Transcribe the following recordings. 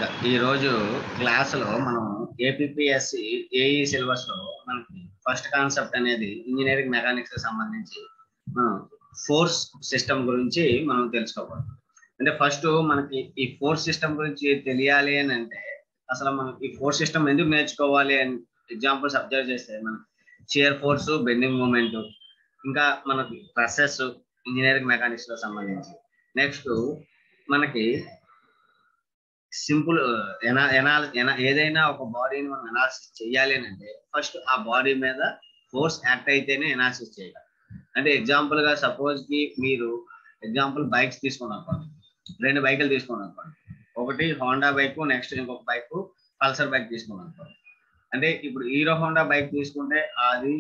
ఈరోజు క్లాసులో మనం ఏపీఎస్సి ఏఈ సిలబస్ లో మనకి ఫస్ట్ కాన్సెప్ట్ అనేది ఇంజనీరింగ్ మెకానిక్స్ కి సంబంధించి మనం ఫోర్స్ సిస్టమ్ గురించి మనం తెలుసుకోవాలి అంటే ఫస్ట్ మనకి ఈ ఫోర్స్ సిస్టమ్ గురించి తెలియాలి అని అంటే అసలు మనం ఈ ఫోర్స్ సిస్టమ్ ఎందుకు నేర్చుకోవాలి అని ఎగ్జాంపుల్స్ అబ్జర్వ్ చేస్తే మనం షియర్ ఫోర్స్ బెండింగ్ మూమెంట్ ఇంకా మనకి ప్రెసెస్ ఇంజనీరింగ్ మెకానిక్స్ లో సంబంధించి నెక్స్ట్ మనకి సింపుల్ ఎనా ఎనాల ఎనా ఏదైనా ఒక బాడీని మనం ఎనాలిసిస్ చేయాలి అని అంటే ఫస్ట్ ఆ బాడీ మీద ఫోర్స్ యాక్ట్ అయితేనే ఎనాలిసిస్ చేయాలి అంటే ఎగ్జాంపుల్ గా సపోజ్ కి మీరు ఎగ్జాంపుల్ బైక్స్ తీసుకుని అనుకోండి రెండు బైకులు తీసుకుని అనుకోండి ఒకటి హోండా బైక్ నెక్స్ట్ ఇంకొక బైక్ పల్సర్ బైక్ తీసుకుని అనుకోండి అంటే ఇప్పుడు హీరో హోండా బైక్ తీసుకుంటే అది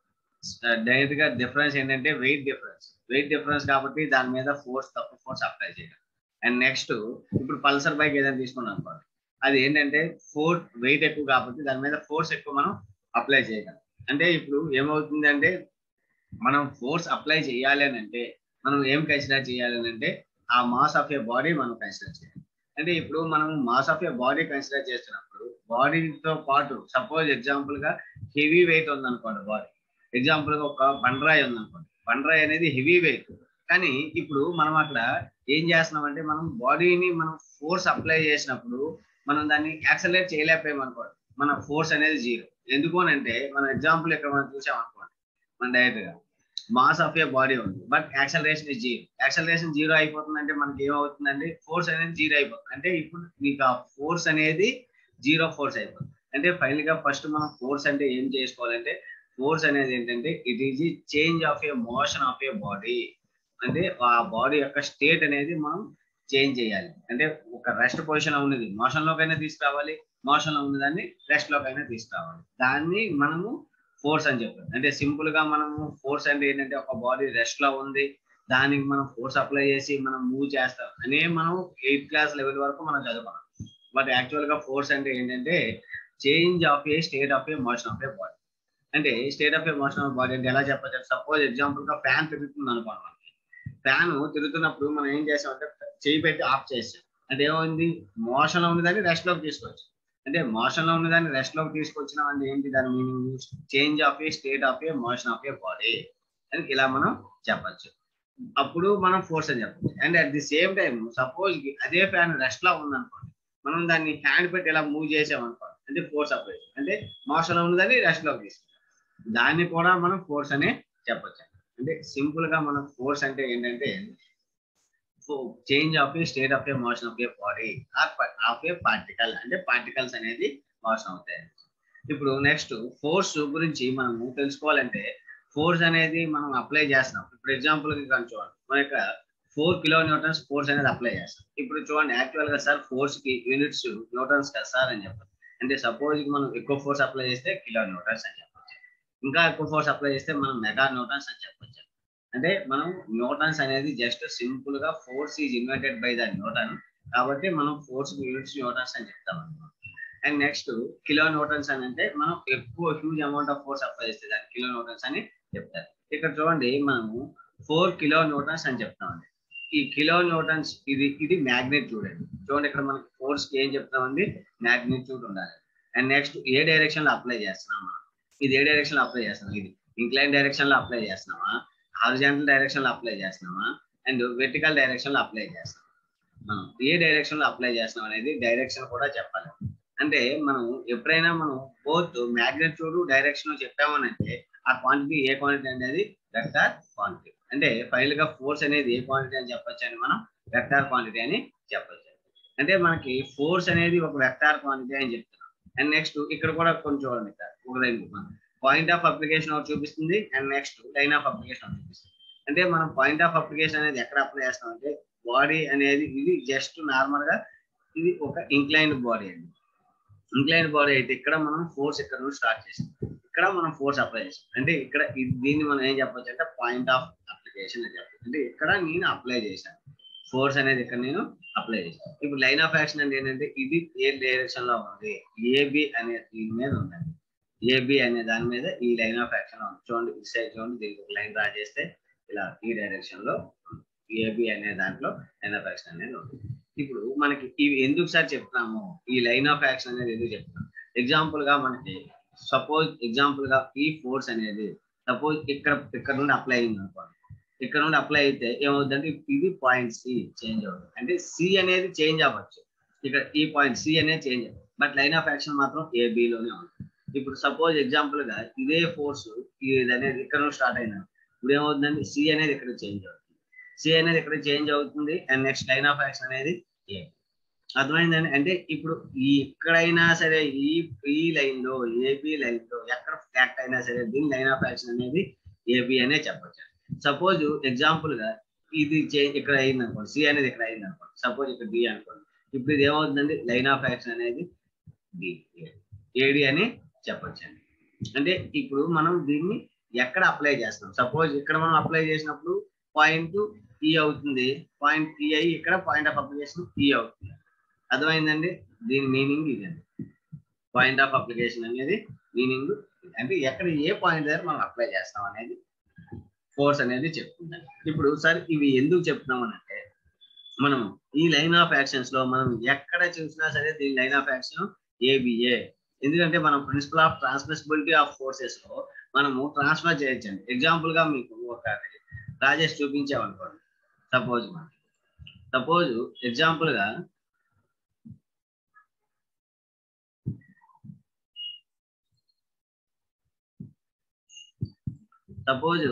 డైరెక్ట్ గా డిఫరెన్స్ ఏంటంటే వెయిట్ డిఫరెన్స్ వెయిట్ డిఫరెన్స్ కాబట్టి దాని మీద ఫోర్స్ తక్కువ ఫోర్స్ అప్లై చేయాలి అండ్ నెక్స్ట్ ఇప్పుడు పల్సర్ బైక్ ఏదైనా తీసుకున్నాం అనుకోండి అది ఏంటంటే ఫోర్ వెయిట్ ఎక్కువ కాబట్టి దాని మీద ఫోర్స్ ఎక్కువ మనం అప్లై చేయగలం అంటే ఇప్పుడు ఏమవుతుంది అంటే మనం ఫోర్స్ అప్లై చేయాలి అని అంటే మనం ఏం కన్సిడర్ చేయాలి అని అంటే ఆ మాస్ ఆఫ్ ఏ బాడీ మనం కన్సిడర్ చేయాలి అంటే ఇప్పుడు మనం mass of a body consider చేస్తున్నప్పుడు బాడీతో పాటు సపోజ్ ఎగ్జాంపుల్ గా హెవీ వెయిట్ ఉందనుకోండి బాడీ ఎగ్జాంపుల్ గా ఒక బండరాయి ఉందనుకోండి బండరాయి అనేది హెవీ వెయిట్ కానీ ఇప్పుడు మనం అట్లా ఏం చేస్తున్నాం అంటే మనం బాడీని మనం ఫోర్స్ అప్లై చేసినప్పుడు మనం దాన్ని యాక్సలేట్ చేయలేకపోయాం అనుకోండి మన ఫోర్స్ అనేది జీరో ఎందుకు అని అంటే మన ఎగ్జాంపుల్ ఇక్కడ మనం చూసాం అనుకోండి మన డైరెక్ట్ గా మాస్ ఆఫ్ ఏ బాడీ ఉంది but acceleration is zero acceleration zero అయిపోతుందంటే మనకి ఏమవుతుందండి ఫోర్స్ అనేది జీరో అయిపోతుంది అంటే ఇప్పుడు మీకు ఆ ఫోర్స్ అనేది జీరో ఫోర్స్ అయిపోతుంది అంటే ఫైనల్ గా ఫస్ట్ మనం ఫోర్స్ అంటే ఏం చేసుకోవాలంటే ఫోర్స్ అనేది ఏంటంటే it is change of a motion of a body అంటే ఆ బాడీ యొక్క స్టేట్ అనేది మనం చేంజ్ చేయాలి అంటే ఒక రెస్ట్ పొజిషన్ ఉన్నది మోషన్ లోకైనా తీసుకురావాలి మోషన్ లో ఉన్నదాన్ని రెస్ట్ లోకైనా తీసుకురావాలి దాన్ని మనము ఫోర్స్ అని చెప్తాం అంటే సింపుల్ గా మనము ఫోర్స్ అంటే ఏంటంటే ఒక బాడీ రెస్ట్ లో ఉంది దానికి మనం ఫోర్స్ అప్లై చేసి మనం మూవ్ చేస్తాం అనే మనం ఎయిత్ క్లాస్ లెవెల్ వరకు మనం చదువుకున్నాం బట్ యాక్చువల్ గా ఫోర్స్ అంటే ఏంటంటే change of a state of a motion of a body అంటే state of a motion of body అంటే ఎలా చెప్పచ్చు సపోజ్ ఎగ్జాంపుల్ గా ఫ్యాన్ తిరుగుతుంది అనుకోండి మనకి ఫ్యాన్ తిరుగుతున్నప్పుడు మనం ఏం చేసామంటే చేయి పెట్టి ఆఫ్ చేసాం అంటే ఏమైంది మోషన్ లో ఉన్నదాన్ని రెస్ట్ లోకి తీసుకోవచ్చు అంటే మోషన్ లో ఉన్నదాన్ని రెస్ట్ లోకి తీసుకొచ్చినాం అంటే ఏంటి దాని meaning change of a state of a motion of a body అని ఇలా మనం చెప్పచ్చు అప్పుడు మనం ఫోర్స్ అని చెప్పచ్చు and at the same time suppose అదే ఫ్యాన్ రెస్ట్ లో ఉందనుకోండి మనం దాన్ని హ్యాండ్ పెట్టి ఇలా మూవ్ చేసాం అనుకోండి అంటే ఫోర్స్ అప్లై అంటే మోషన్ లో ఉన్నదాన్ని రెస్ట్ లోకి తీసుకుంటాం దాన్ని కూడా మనం ఫోర్స్ అనే చెప్పచ్చు అంటే సింపుల్ గా మనం ఫోర్స్ అంటే ఏంటంటే change of a state of a motion of a body of a particle అంటే పార్టికల్స్ అనేది మోషన్ అవుతాయి ఇప్పుడు నెక్స్ట్ ఫోర్స్ గురించి మనము తెలుసుకోవాలంటే ఫోర్స్ అనేది మనం అప్లై చేస్తున్నాం ఇప్పుడు ఎగ్జాంపుల్ కి కానీ చూడండి మన యొక్క ఫోర్ కిలో న్యూటన్స్ ఫోర్స్ అనేది అప్లై చేస్తాం ఇప్పుడు చూడండి యాక్చువల్ గా సార్ ఫోర్స్ కి యూనిట్స్ న్యూటన్స్ కదా సార్ అని చెప్పాలి అంటే సపోజ్ మనం ఎక్కువ ఫోర్స్ అప్లై చేస్తే కిలో న్యూటన్స్ అని చెప్పొచ్చు ఇంకా ఎక్కువ ఫోర్స్ అప్లై చేస్తే మనం మెగా న్యూటన్స్ అని చెప్పొచ్చు అంటే మనం న్యూటన్స్ అనేది జస్ట్ సింపుల్ గా force is invented by the Newton కాబట్టి మనం ఫోర్స్ యూనిట్స్ న్యూటన్స్ అని చెప్తాం అనమాట అండ్ నెక్స్ట్ కిలో న్యూటన్స్ అని అంటే మనం ఎక్కువ huge amount of force apply చేస్తే దాన్ని కిలో న్యూటన్స్ అని చెప్తారు ఇక్కడ చూడండి మనము ఫోర్ కిలో న్యూటన్స్ అని చెప్తామండి ఈ కిలో న్యూటన్స్ ఇది ఇది మ్యాగ్నిట్యూడ్ అండి చూడండి ఇక్కడ మనకి ఫోర్స్ ఏం చెప్తామండి మ్యాగ్నిట్యూడ్ ఉండాలి అండ్ నెక్స్ట్ ఏ డైరెక్షన్ లో అప్లై చేస్తున్నాం మనం ఇది ఏ డైరెక్షన్ లో అప్లై చేస్తున్నాం ఇది ఇంక్లైన్ డైరెక్షన్ లో అప్లై చేస్తున్నామా హారిజాంటల్ డైరెక్షన్ లో అప్లై చేస్తున్నామా అండ్ వెర్టికల్ డైరెక్షన్ లో అప్లై చేస్తున్నాం మనం ఏ డైరెక్షన్ లో అప్లై చేస్తున్నాం అనేది డైరెక్షన్ కూడా చెప్పాలి అంటే మనం ఎప్పుడైనా మనం బోత్ మ్యాగ్నిట్యూడ్ డైరెక్షన్ చెప్పామనంటే ఆ క్వాంటిటీ ఏ క్వాంటిటీ అనేది వెక్టార్ క్వాంటిటీ అంటే ఫైనల్ గా ఫోర్స్ అనేది ఏ క్వాంటిటీ అని చెప్పొచ్చు అని మనం వెక్టార్ క్వాంటిటీ అని చెప్పొచ్చు అంటే మనకి ఫోర్స్ అనేది ఒక వెక్టార్ క్వాంటిటీ అని చెప్తున్నాం అండ్ నెక్స్ట్ ఇక్కడ కూడా కొంచెం చూడండి ఇక్కడ ఒక దగ్గర పాయింట్ ఆఫ్ అప్లికేషన్ ఒకటి చూపిస్తుంది and next line of application ఒకటి చూపిస్తుంది అంటే మనం పాయింట్ ఆఫ్ అప్లికేషన్ అనేది ఎక్కడ అప్లై చేస్తాం అంటే బాడీ అనేది ఇది జస్ట్ నార్మల్ గా ఇది ఒక ఇంక్లైన్డ్ బాడీ అండి ఇంక్లైన్డ్ బాడీ అయితే ఇక్కడ మనం ఫోర్స్ ఇక్కడ నుంచి స్టార్ట్ చేసాం ఇక్కడ మనం ఫోర్స్ అప్లై చేసాం అంటే ఇక్కడ దీన్ని మనం ఏం చెప్పొచ్చు అంటే పాయింట్ ఆఫ్ అప్లికేషన్ అని చెప్పచ్చు అంటే ఇక్కడ నేను అప్లై చేశాను ఫోర్స్ అనేది ఇక్కడ నేను అప్లై చేశాను ఇప్పుడు లైన్ ఆఫ్ యాక్షన్ అంటే ఏంటంటే ఇది ఏ డైరెక్షన్ లో ఉంది ఏబి అనే దీని మీద ఉందండి ఏబి అనే దాని మీద ఈ లైన్ ఆఫ్ యాక్షన్ చూడండి ఈ సైడ్ చూడండి దీనికి ఒక లైన్ డ్రా చేస్తే ఇలా ఈ డైరెక్షన్ లో ఏబి అనే దాంట్లో లైన్ ఆఫ్ యాక్షన్ అనేది ఉంది ఇప్పుడు మనకి ఇవి ఎందుకు సార్ చెప్తున్నాము ఈ లైన్ ఆఫ్ యాక్షన్ అనేది ఎందుకు చెప్తున్నాం ఎగ్జాంపుల్ గా మనకి సపోజ్ ఎగ్జాంపుల్ గా ఈ ఫోర్స్ అనేది సపోజ్ ఇక్కడ ఇక్కడ నుండి అప్లై అయింది అనుకోండి ఇక్కడ నుండి అప్లై అయితే ఏమవుతుందంటే ఇది పాయింట్ సి చేంజ్ అవుతుంది అంటే సి అనేది చేంజ్ అవ్వచ్చు ఇక్కడ ఈ పాయింట్ సి అనేది చేంజ్ అవ్వచ్చు బట్ లైన్ ఆఫ్ యాక్షన్ మాత్రం AB లోనే ఉంటుంది ఇప్పుడు సపోజ్ ఎగ్జాంపుల్ గా ఇదే ఫోర్స్ ఇది అనేది ఇక్కడ నుండి స్టార్ట్ అయినా ఇప్పుడు ఏమవుతుందండి సి అనేది ఇక్కడ చేంజ్ అవుతుంది సి అనేది ఇక్కడ చేంజ్ అవుతుంది and next line of action అనేది ఏ అర్థమైందండి అంటే ఇప్పుడు ఈ ఎక్కడైనా సరే ఈ ఈ లైన్ లో ఏబి లైన్ లో ఎక్కడ యాక్ట్ అయినా సరే దీని లైన్ ఆఫ్ యాక్షన్ అనేది ఏబి అనే చెప్పొచ్చు సపోజ్ ఎగ్జాంపుల్ గా ఇది చే- ఇక్కడ అయింది అనుకోండి సి అనేది ఇక్కడ అయింది అనుకోండి సపోజ్ ఇక్కడ డి అనుకోండి ఇప్పుడు ఇది ఏమవుతుందండి లైన్ ఆఫ్ యాక్షన్ అనేది డి ఏడి అని చెప్పొచ్చండి అంటే ఇప్పుడు మనం దీన్ని ఎక్కడ అప్లై చేస్తాం సపోజ్ ఇక్కడ మనం అప్లై చేసినప్పుడు పాయింట్ ఈ అవుతుంది పాయింట్ ఈ అయ్యి ఇక్కడ పాయింట్ ఆఫ్ అప్లికేషన్ ఈ అవుతుంది అర్థమైందండి దీని మీనింగ్ ఇదండి పాయింట్ ఆఫ్ అప్లికేషన్ అనేది మీనింగ్ అంటే ఎక్కడ ఏ పాయింట్ దగ్గర మనం అప్లై చేస్తాం అనేది ఫోర్స్ అనేది చెప్తుందండి ఇప్పుడు సార్ ఇవి ఎందుకు చెప్తున్నాం అని అంటే మనం ఈ లైన్ ఆఫ్ యాక్షన్స్ లో మనం ఎక్కడ చూసినా సరే దీని లైన్ ఆఫ్ యాక్షన్ ఏబిఏ ఎందుకంటే మనం principle of transmissibility of forces లో మనము ట్రాన్స్ఫర్ చేయొచ్చండి ఎగ్జాంపుల్ గా మీకు ఒక రాజేష్ చూపించామనుకోండి సపోజ్ సపోజ్ ఎగ్జాంపుల్ గా సపోజ్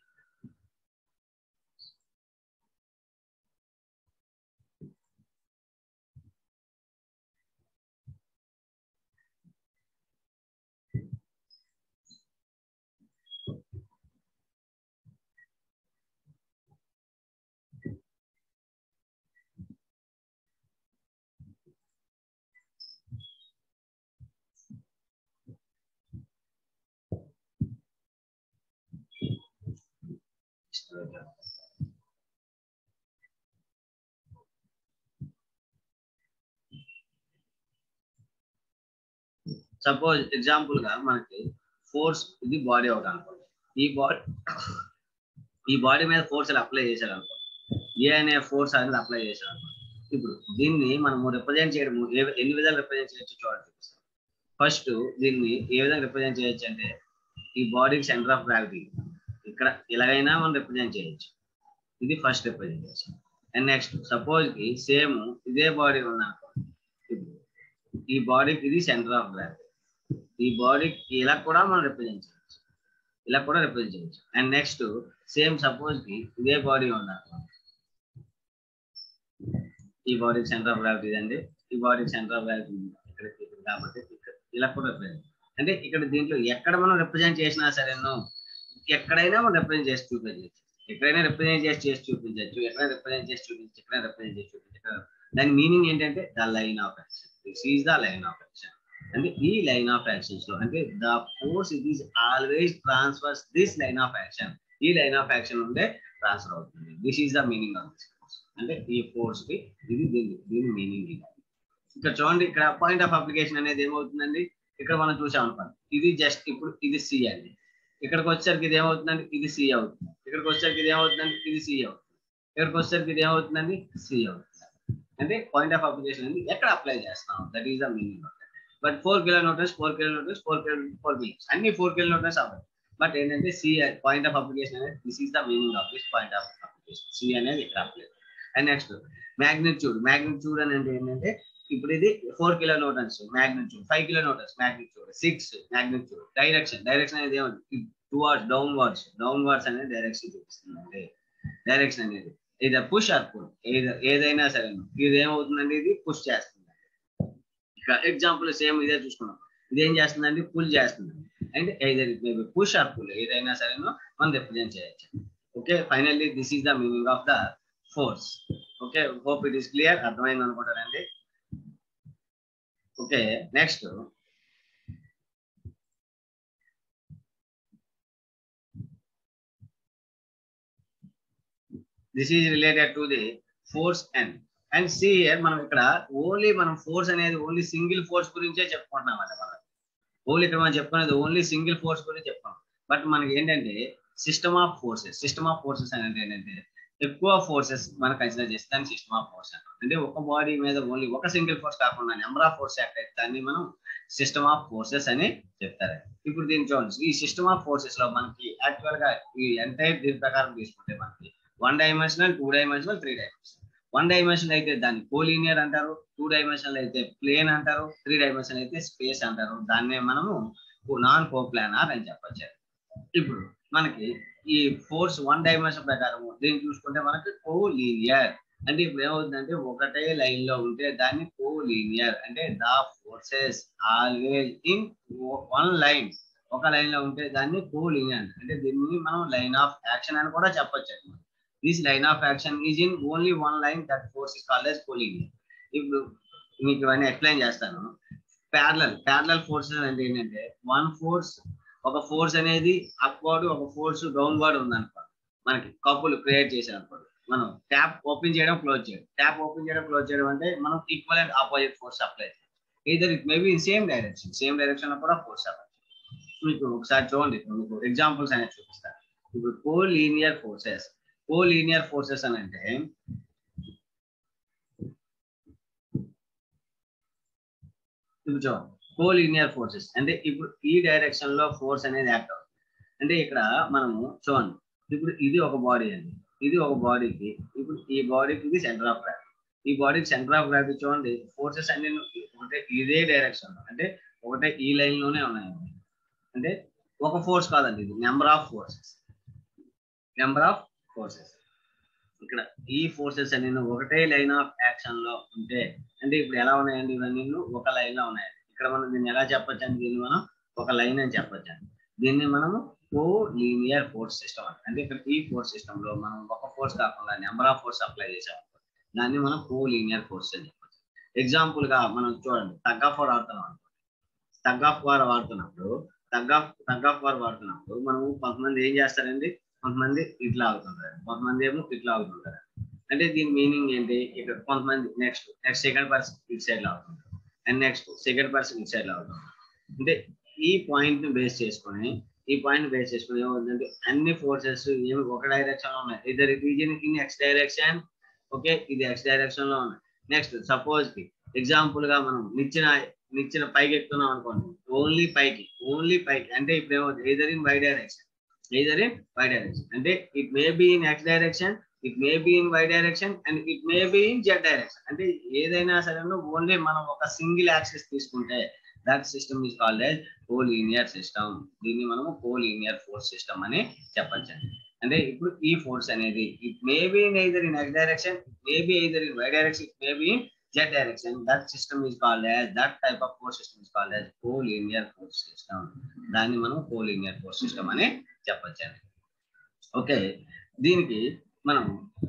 సపోజ్ ఎగ్జాంపుల్ గా మనకి ఫోర్స్ ఇది బాడీ ఒకటి అనుకోండి ఈ బాడీ ఈ బాడీ మీద ఫోర్స్ అప్లై చేశారు అనుకోండి ఏ అనే ఫోర్స్ అనేది అప్లై చేశారు అనుకోండి ఇప్పుడు దీన్ని మనము రిప్రజెంట్ చేయడం ఏ- ఎన్ని విధాలు రిప్రజెంట్ చేయొచ్చు చూడండి ఫస్ట్ దీన్ని ఏ విధంగా రిప్రజెంట్ చేయొచ్చు అంటే ఈ బాడీకి సెంటర్ ఆఫ్ గ్రావిటీ ఇక్కడ ఎలాగైనా మనం రిప్రజెంట్ చేయొచ్చు ఇది first representation and next suppose కి సేమ్ ఇదే బాడీ ఉందనుకోండి ఇప్పుడు ఈ బాడీకి ఇది సెంటర్ ఆఫ్ గ్రావిటీ ఈ బాడీకి ఇలా కూడా మనం రిప్రజెంట్ చేయొచ్చు ఇలా కూడా రిప్రజెంట్ చేయొచ్చు అండ్ నెక్స్ట్ సేమ్ సపోజ్ కి ఇదే బాడీ ఉందనుకోండి ఈ బాడీకి సెంటర్ ఆఫ్ గ్రావిటీ ఇదండి ఈ బాడీకి సెంటర్ ఆఫ్ గ్రావిటీ ఇక్కడ ఇక్కడ కాబట్టి ఇక్కడ ఇలా కూడా రిప్రజెంట్ అంటే ఇక్కడ దీంట్లో ఎక్కడ మనం రిప్రజెంట్ చేసినా సరేనో ఎక్కడైనా మనం రిప్రజెంట్ చేసి చూపించవచ్చు ఎక్కడైనా రిప్రజెంట్ చేసి చేసి చూపించవచ్చు ఎక్కడైనా రిప్రజెంట్ చేసి చూపించచ్చు ఎక్కడైనా రిప్రజెంట్ చేసి చూపించచ్చు దాని మీనింగ్ ఏంటంటే the line of action this is the line of action అంటే ఈ లైన్ ఆఫ్ యాక్షన్స్ లో అంటే the force it is always transfers this line of action ఈ లైన్ ఆఫ్ యాక్షన్ ఉంటే ట్రాన్స్ఫర్ అవుతుంది this is the meaning of this force అంటే ఈ force కి ఇది దీని దీని మీనింగ్ ఇది ఇక్కడ చూడండి ఇక్కడ పాయింట్ ఆఫ్ అప్లికేషన్ అనేది ఏమవుతుందండి ఇక్కడ మనం చూసాం అనుకోండి ఇది జస్ట్ ఇప్పుడు ఇది సి అండి ఇక్కడికి వచ్చేసరికి ఇది ఏమవుతుందండి ఇది సి అవుతుంది ఇక్కడికి వచ్చేసరికి ఇది ఏమవుతుందండి ఇది సి అవుతుంది ఇక్కడికి వచ్చేసరికి ఇది ఏమవుతుందండి సి అవుతుంది అంటే పాయింట్ ఆఫ్ అప్లికేషన్ అనేది ఎక్కడ అప్లై చేస్తాం that is the meaning of but four kilometres four kilometres four kilo four kilometres అన్ని ఫోర్ కిలోమీటర్స్ అవ్వాలి బట్ ఏంటంటే సి పాయింట్ ఆఫ్ అప్లికేషన్ అనేది this is the meaning of this point of application C అనేది ఇక్కడ apply and next magnitude magnitude అనేది ఏంటంటే ఇప్పుడు ఇది four kilo newtons magnitude five kilo newtons magnitude six magnitude direction direction అనేది ఏమంటుంది towards downwards downwards అనేది direction చూపిస్తుంది డైరెక్షన్ అనేది ఇది పుష్ ఆర్ పుల్ ఏదైనా సరే ఇది ఏమవుతుందండి ఇది పుష్ చేస్తుంది ఇక్కడ ఎగ్జాంపుల్ సేమ్ ఇదే చూసుకున్నాం ఇది ఏం చేస్తుందండి పుల్ చేస్తుంది అండ్ ఏదైనా మేబీ పుష్ ఆర్ పుల్ ఏదైనా సరే మనం రిప్రజెంట్ చేయొచ్చు okay finally this is the meaning of the force okay hope it is clear అర్థమైంది అనుకుంటారండి okay next this is related to the force and and see here మనం ఇక్కడ only మనం force అనేది ఓన్లీ సింగిల్ ఫోర్స్ గురించే చెప్పుకుంటున్నాం అండి మనం ఓన్లీ ఇక్కడ మనం చెప్పుకునేది ఓన్లీ సింగిల్ ఫోర్స్ గురించి చెప్పుకున్నాం బట్ మనకి ఏంటంటే system of forces system of forces అనేది ఏంటంటే ఎక్కువ ఫోర్సెస్ మనం కన్సిడర్ చేస్తే దాన్ని సిస్టమ్ ఆఫ్ ఫోర్స్ అంటాం అంటే ఒక బాడీ మీద ఓన్లీ ఒక సింగిల్ ఫోర్స్ కాకుండా నెంబర్ ఆఫ్ ఫోర్స్ యాక్ట్ అయితే దాన్ని మనం సిస్టమ్ ఆఫ్ ఫోర్సెస్ అని చెప్తారు ఇప్పుడు దీన్ని చూడండి ఈ సిస్టమ్ ఆఫ్ ఫోర్సెస్ లో మనకి యాక్చువల్ గా ఈ ఎంటైర్ దీని ప్రకారం తీసుకుంటే మనకి one dimensional two dimensional three dimensional one dimension అయితే దాన్ని కోలీనియర్ అంటారు టూ డైమెన్షనల్ అయితే ప్లేన్ అంటారు త్రీ డైమెన్షన్ అయితే స్పేస్ అంటారు దాన్నే మనము నాన్ కోప్లానార్ అని చెప్పొచ్చు ఇప్పుడు మనకి ఈ ఫోర్స్ వన్ డైమెన్షన్ ప్రకారం దీన్ని చూసుకుంటే మనకి కో లీనియర్ అంటే ఇప్పుడు ఏమవుతుందంటే ఒకటే లైన్ లో ఉంటే దాన్ని కో లీనియర్ అంటే the forces always in one line ఒక లైన్ లో ఉంటే దాన్ని కో లీనియర్ అంటే దీన్ని మనం లైన్ ఆఫ్ యాక్షన్ అని కూడా చెప్పొచ్చు this line of action is in only one line that force is called as collinear ఇప్పుడు మీకు ఇవన్నీ ఎక్స్ప్లెయిన్ చేస్తాను ప్యారలల్ ప్యారలల్ ఫోర్సెస్ అంటే ఏంటంటే వన్ ఫోర్స్ ఒక ఫోర్స్ అనేది అప్వర్డ్ ఒక ఫోర్స్ డౌన్వర్డ్ ఉందనుకో మనకి కప్పులు క్రియేట్ చేసాం అనుకోండి మనం ట్యాప్ ఓపెన్ చేయడం క్లోజ్ చేయడం ట్యాప్ ఓపెన్ చేయడం క్లోజ్ చేయడం అంటే మనం equal and opposite force apply either it may be in same direction same direction లో కూడా ఫోర్స్ అప్లై మీకు ఒకసారి చూడండి మీకు ఎగ్జాంపుల్స్ అనేది చూపిస్తాను ఇప్పుడు collinear forces collinear forces అని అంటే ఇప్పుడు చూడండి కో లీనియర్ ఫోర్సెస్ అంటే ఇప్పుడు ఈ డైరెక్షన్ లో ఫోర్స్ అనేది యాక్ట్ అవుతుంది అంటే ఇక్కడ మనము చూడండి ఇప్పుడు ఇది ఒక బాడీ అండి ఇది ఒక బాడీకి ఇప్పుడు ఈ బాడీకి ఇది సెంటర్ ఆఫ్ గ్రావిటీ ఈ బాడీకి సెంటర్ ఆఫ్ గ్రావిటీ చూడండి ఫోర్సెస్ అన్ని ఒకటే ఇదే డైరెక్షన్ అంటే ఒకటే ఈ లైన్ లోనే ఉన్నాయండి అంటే ఒక ఫోర్స్ కాదండి ఇది number of forces number of forces ఇక్కడ ఈ ఫోర్సెస్ అన్ని ఒకటే లైన్ ఆఫ్ యాక్షన్ లో ఉంటే అంటే ఇప్పుడు ఎలా ఉన్నాయండి ఇవన్నీ ఒక లైన్ లో ఉన్నాయండి ఇక్కడ మనం దీన్ని ఎలా చెప్పొచ్చు అంటే దీన్ని మనం ఒక లైన్ అని చెప్పొచ్చు దీన్ని మనము కో లీనియర్ ఫోర్స్ సిస్టమ్ అంటే అంటే ఇక్కడ ఈ ఫోర్స్ సిస్టమ్ లో మనం ఒక ఫోర్స్ కాకుండా నెంబర్ ఆఫ్ ఫోర్స్ అప్లై చేసాం దాన్ని మనం కో లీనియర్ ఫోర్స్ అని చెప్పొచ్చు ఎగ్జాంపుల్ గా మనం చూడండి తగ్ ఆఫ్ వార్ వాడుతున్నాం తగ్ ఆఫ్ వార్ వాడుతున్నప్పుడు తగ్ ఆఫ్ తగ్ ఆఫ్ వార్ వాడుతున్నప్పుడు మనము కొంతమంది ఏం చేస్తారండి కొంతమంది ఇట్లా ఆగుతుంటారు కొంతమంది ఏమో ఇట్లా ఆగుతుంటారు అంటే దీని మీనింగ్ ఏంటి ఇక్కడ కొంతమంది నెక్స్ట్ నెక్స్ట్ సెకండ్ పర్సన్ ఇటు సైడ్ లాగుతుంటారు అండ్ నెక్స్ట్ సెకండ్ పర్సన్ ఇటు సైడ్ లాగుతుంటారు అంటే ఈ పాయింట్ ని బేస్ చేసుకొని ఈ పాయింట్ బేస్ చేసుకుని ఏమవుతుందంటే అన్ని ఫోర్సెస్ ఏమి ఒక డైరెక్షన్ లో ఉన్నాయి ఇద్దరు reason in x direction okay ఇది ఎక్స్ డైరెక్షన్ లో ఉన్నాయి నెక్స్ట్ సపోజ్ కి ఎగ్జాంపుల్ గా మనం నిచ్చిన నిచ్చిన పైకి ఎక్కుతున్నాం అనుకోండి ఓన్లీ పైకి ఓన్లీ పైకి అంటే ఇప్పుడు ఏమవుతుంది either in y direction either in y direction అంటే it may be in x direction it may be in y direction and it may be in z direction అంటే ఏదైనా సరే ఓన్లీ మనం ఒక సింగిల్ యాక్సిస్ తీసుకుంటే that system is called as collinear system దీన్ని మనము collinear force system అని చెప్పచ్చండి అంటే ఇప్పుడు ఈ ఫోర్స్ అనేది it may be in either in x direction may be either in y direction it may be in z direction that system is called as that type of force system is called as collinear force system దాన్ని మనం collinear force system అని చెప్పచ్చండి okay దీనికి మనం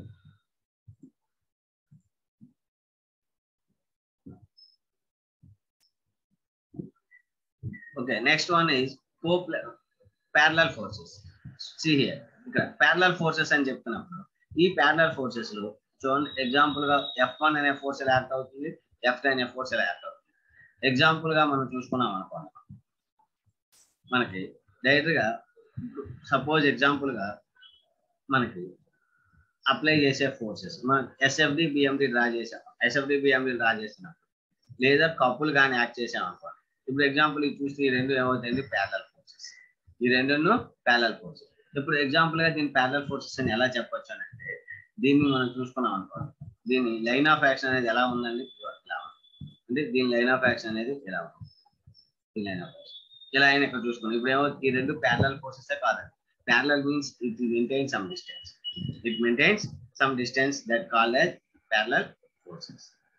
okay next one is co parallel forces see here ఇక్కడ parallel forces అని చెప్తున్నప్పుడు ఈ parallel forces లో చూడండి ఎగ్జాంపుల్ గా ఎఫ్ వన్ అనే ఫోర్స్ ఎలా యాక్ట్ అవుతుంది ఎఫ్ టూ అనే ఫోర్స్ ఎలా యాక్ట్ అవుతుంది ఎగ్జాంపుల్ గా మనం చూసుకున్నాం అనుకోండి మనకి డైరెక్ట్ గా సపోజ్ ఎగ్జాంపుల్ గా మనకి అప్లై చేసే ఫోర్సెస్ మనం ఎస్ఎఫ్డి బిఎండి డ్రా చేసాం ఎస్ఎఫ్డి బిఎండి డ్రా చేసినప్పుడు లేదా కప్పులు కానీ యాక్ట్ చేసాం అనుకోండి ఇప్పుడు ఎగ్జాంపుల్ ఇది చూస్తే ఈ రెండు ఏమవుతాయండి ప్యారలల్ ఫోర్సెస్ ఈ రెండును ప్యారలల్ ఫోర్సెస్ ఇప్పుడు ఎగ్జాంపుల్ గా దీని ప్యారలల్ ఫోర్సెస్ అని ఎలా చెప్పొచ్చు అని అంటే దీన్ని మనం చూసుకున్నాం అనుకోండి దీని లైన్ ఆఫ్ యాక్షన్ అనేది ఎలా ఉందండి ఇలా అంటే దీని లైన్ ఆఫ్ యాక్షన్ అనేది ఎలా ఉంది ఈ లైన్ ఆఫ్ యాక్షన్ ఇలా అయినా ఇక్కడ చూసుకున్నాం ఇప్పుడు ఏమో ఈ రెండు ప్యారలల్ ఫోర్సెస్ కాదండి parallel means it maintain some distance it maintains some distance that called as parallel forces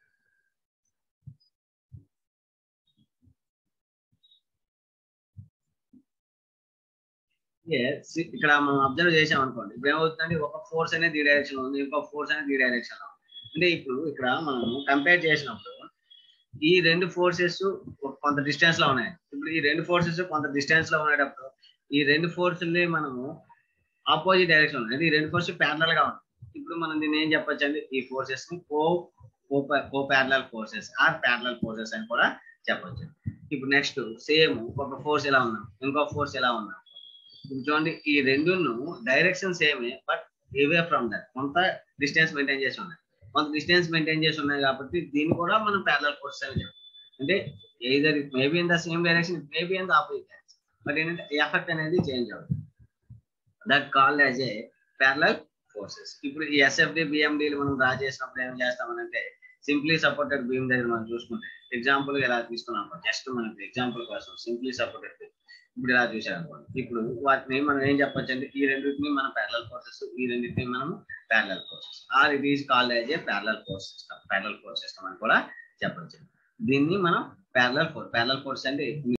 Yes, ఇక్కడ మనం అబ్జర్వ్ చేసాం అనుకోండి ఇప్పుడు ఏమవుతుందండి ఒక ఫోర్స్ అనేది ఈ డైరెక్షన్ ఉంది ఇంకో ఫోర్స్ అనేది ఈ డైరెక్షన్ లో అంటే ఇప్పుడు ఇక్కడ మనం కంపేర్ చేసినప్పుడు ఈ రెండు ఫోర్సెస్ కొంత డిస్టెన్స్ లో ఉన్నాయి ఇప్పుడు ఈ రెండు ఫోర్సెస్ కొంత డిస్టెన్స్ లో ఉండేటప్పుడు ఈ రెండు ఫోర్సుల్ని మనము ఆపోజిట్ డైరెక్షన్ ఉంది అంటే ఈ రెండు ఫోర్స్ ప్యారలల్ గా ఉన్నాయి ఇప్పుడు మనం దీన్ని ఏం చెప్పొచ్చు అండి ఈ ఫోర్సెస్ ని co co parallel forces or parallel forces అని కూడా చెప్పొచ్చు ఇప్పుడు నెక్స్ట్ సేమ్ ఒక ఫోర్స్ ఎలా ఉన్నాం ఇంకో ఫోర్స్ ఎలా ఉన్నాం ఇప్పుడు చూడండి ఈ రెండును డైరెక్షన్ సేమే బట్ ఏవే ఫ్రమ్ దట్ కొంత డిస్టెన్స్ మెయింటైన్ చేసి ఉన్నాయి కొంత డిస్టెన్స్ మెయింటైన్ చేసి ఉన్నాయి కాబట్టి దీన్ని కూడా మనం ప్యారలల్ ఫోర్స్ అని చెప్తాం అంటే either maybe in the same direction maybe in the opposite direction but ఏంటంటే ఎఫెక్ట్ అనేది చేంజ్ అవుతుంది that called as a parallel forces ఇప్పుడు ఈ ఎస్ఎఫ్డి బిఎండీలు మనం డ్రా చేసినప్పుడు ఏం చేస్తామనంటే సింప్లీ సపోర్టెడ్ బీమ్ దగ్గర మనం చూసుకుంటే ఎగ్జాంపుల్ ఇలా తీసుకున్నాం జస్ట్ మనకి ఎగ్జాంపుల్ కోసం సింప్లీ సపోర్టెడ్ ఇప్పుడు ఇలా చూసారనుకోండి ఇప్పుడు వాటిని మనం ఏం చెప్పొచ్చు అంటే ఈ రెండింటిని మనం ప్యారలల్ ఫోర్సెస్ ఈ రెండింటిని మనం parallel forces or it is called as a parallel force system parallel force system అని కూడా చెప్పొచ్చు దీన్ని మనం ప్యారలల్ ఫోర్స్ ప్యారలల్ ఫోర్స్ అంటే